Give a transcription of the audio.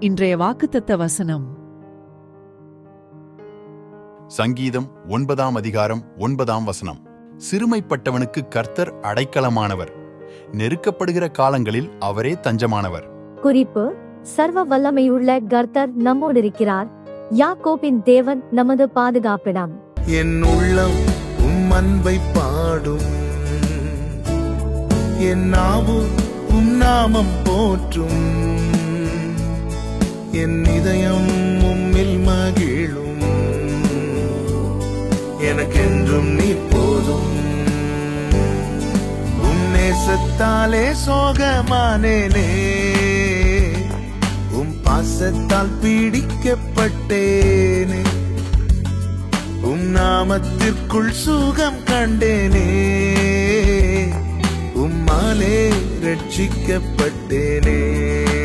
இன்றைய வாக்குத்தத்த வசனம் சங்கீதம் ஒன்பதாம் அதிகாரம் ஒன்பதாம் வசனம் சிறுமைப்பட்டவனுக்கு கர்த்தர் அடைக்கலமானவர் நெருக்கப்படுகிற காலங்களில் அவரே தஞ்சமானவர் குறிப்பு சர்வ வல்லமையுள்ள கர்த்தர் நம்மோடு இருக்கிறார் யாக்கோபின் தேவன் நமது பாதுகாப்பிடம் என் உள்ளம் உம் அன்பை பாடும் என் நாவு உம் நாமம் போற்றும் என் இதயம் உம்மில் மகிழும் எனக்கென்றும் நீ போதும் உம் நேசத்தாலே சோகமானேனே உம் பாசத்தால் பீடிக்கப்பட்டேனே உம் நாமத்திற்குள் சுகம் கண்டேனே உம்மாலே ரட்சிக்கப்பட்டேனே